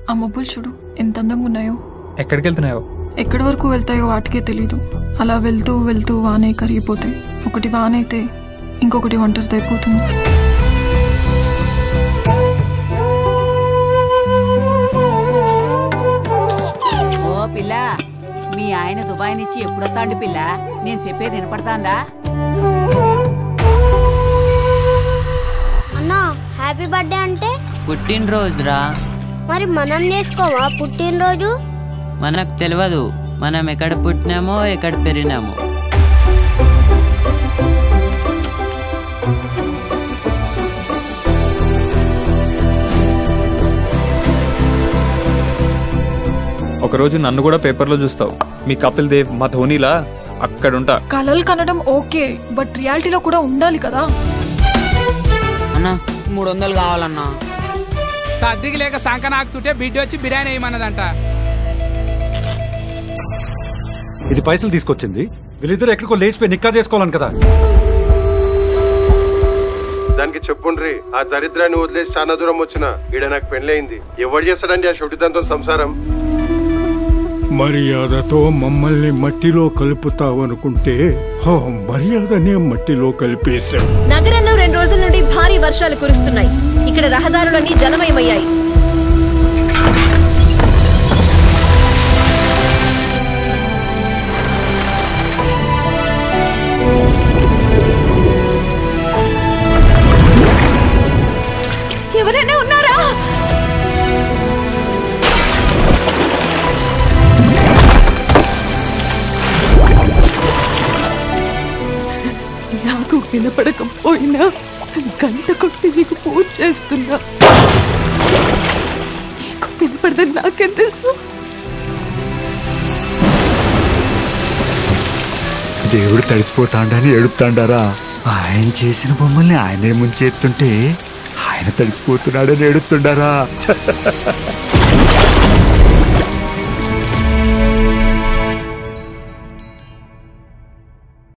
ఆ మబ్బులు చూడు ఎంత అందంగా ఉన్నాయో ఎక్కడికి వెళ్తున్నాయో ఎక్కడి వరకు వెళ్తాయో వాటికే తెలీదు అలా వెళ్తూ వెళ్తూ వానే కరిగిపోతాయి ఒకటి వానైతే ఇంకొకటి ఒంటరితో అయిపోతుంది ఓ పిల్ల మీ ఆయన దుబాయ్ నుంచి ఎప్పుడొస్తాండి పిల్ల నేను చెప్పేది వినపడతాందా అన్నా హ్యాపీ బర్త్డే అంటే పుట్టినరోజురా మరి మనం చేసుకోవా పుట్టినరోజు మనకు తెలియదు మనం ఎక్కడ పుట్టినామో ఎక్కడ పెరిగినామో ఒకరోజు నన్ను కూడా పేపర్లో చూస్తావు మీ కపిల్ దేవ్ మా ధోనిలా అక్కడుంటా కలలు కనడం ఓకే బట్ రియాలిటీలో కూడా ఉండాలి కదా అన్నా మూడు వందలు కావాలన్నా సర్దికి లేక సంక నాకుతుంటే బిడ్డ వచ్చి బిర్యానీ వేయమన్నదంట ఇది పైసలు తీసుకొచ్చింది వీళ్ళిద్దరు ఎక్కడికో లేచిపోయి నిక్కా చేసుకోవాలని కదా దానికి చెప్పుండ్రి ఆ దరిద్రాన్ని వదిలేసి చాలా దూరం వచ్చిన ఈడ నాకు పెళ్ళయింది ఎవరు చేస్తాడండి ఆ షొటిదంతో సంసారం మర్యాదతో మమ్మల్ని మట్టిలో కలుపుతావనుకుంటే ఆ మర్యాదనే మట్టిలో కలిపేశాం నగరంలో రెండు రోజుల నుండి భారీ వర్షాలు కురుస్తున్నాయి ఇక్కడ రహదారులన్నీ జలమయమయ్యాయి ఎవరైనా ఉన్నారా నాకు వినపడకపోయినా గంట కొట్టి నీకు పూజ చేస్తున్నా నీకు వినపడదని నాకేం తెలుసు దేవుడు తడిసిపోతాడని ఏడుతాడారా ఆయన చేసిన బొమ్మల్ని ఆయనే ముంచేస్తుంటే ఆయన తడిసిపోతున్నాడని ఏడుతుండారా